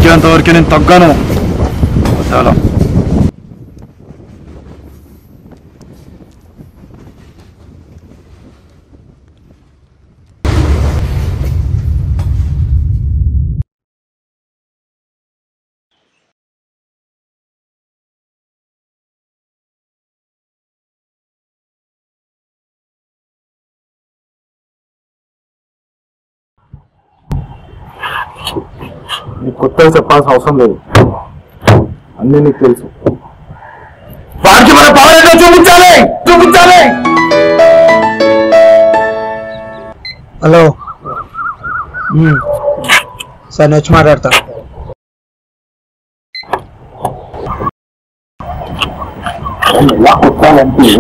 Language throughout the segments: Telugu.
తగ్గేంత వరకు నేను తగ్గాను చాలా నీకు కొత్తగా చెప్పాల్సిన అవసరం లేదు అన్నీ నీకు తెలుసు వాడికి మన పవర్ ఏంటో చూపించాలి చూపించాలి హలో సార్ నేను వచ్చి మాట్లాడతా ఎలా కొట్టాలంటే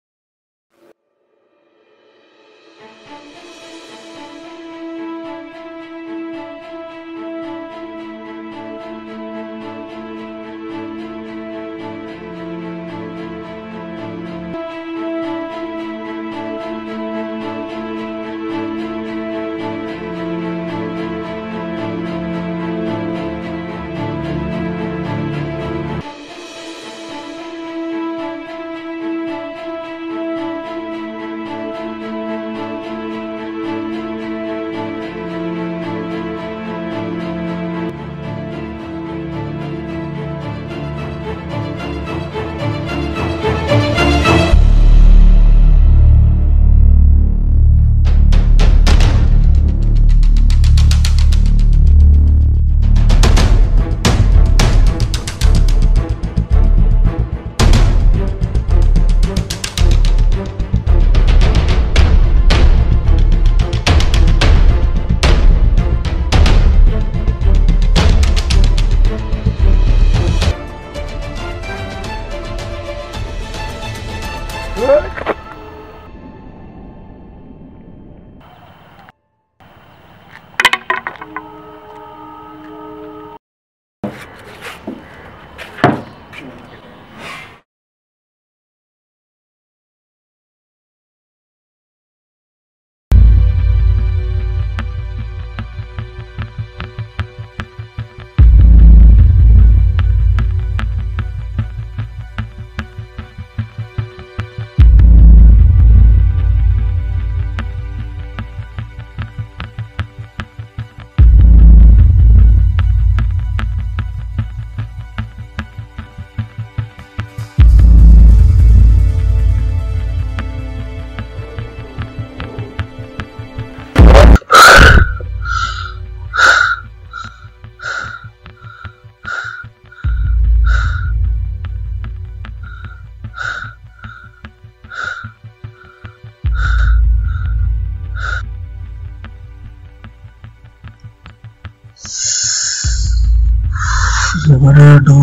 ఎవరాడు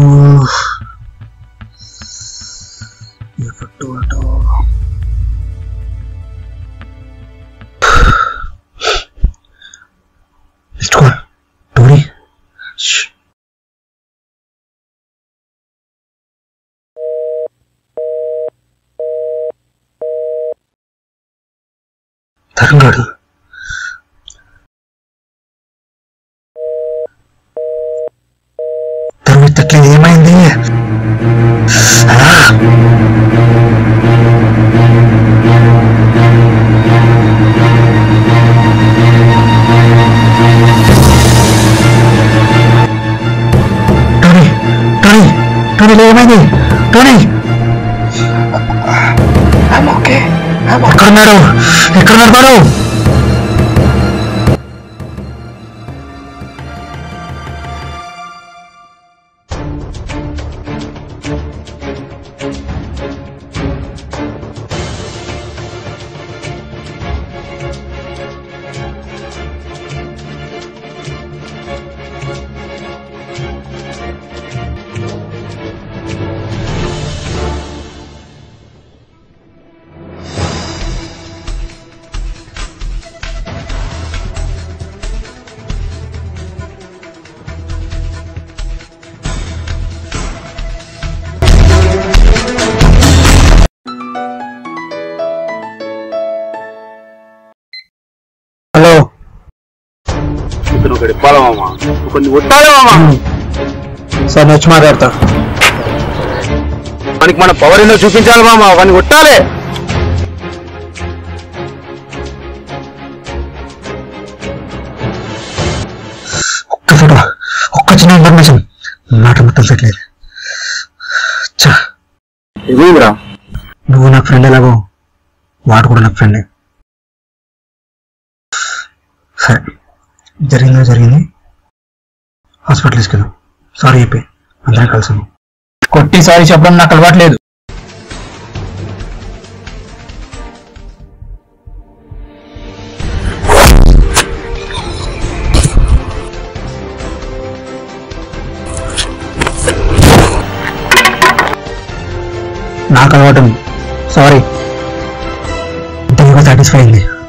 ఎవడు వాడు? ఇదిగో, టోనీ. ష్. తరంగాడు తరువాతకి ఏమైంది ఆ! టోనీ టోనీ టోనీ ఏమైంది టోనీ ఎక్కడున్నాడు ఎక్కడున్నాడు బాడు హలో ఇతను ఒకటి ఇవ్వాలమ్మా కొన్ని వస్తాలేమమ్మా సార్ నేను వచ్చి మాట్లాడతా మనకి మన పవర్ ఏందో చూపించాలి మామ వాడిని కొట్టాలి ఒక్క ఫోటో ఒక్క చిన్న ఇన్ఫర్మేషన్ మాట మొత్తం సెట్ లేదు చా ఇదిరా నువ్వు నాకు ఫ్రెండ్ ఎలాగో వాడు కూడా నాకు ఫ్రెండే సరే జరిగిందో జరిగింది హాస్పిటల్ తీసుకెళ్ళు సారీ చెప్పి అందరం కలిసి కొట్టి సారి చెప్పడం నాకు అలవాట్లేదు నాకు అలవాటు సారీ ఇంతగా సాటిస్ఫై అయింది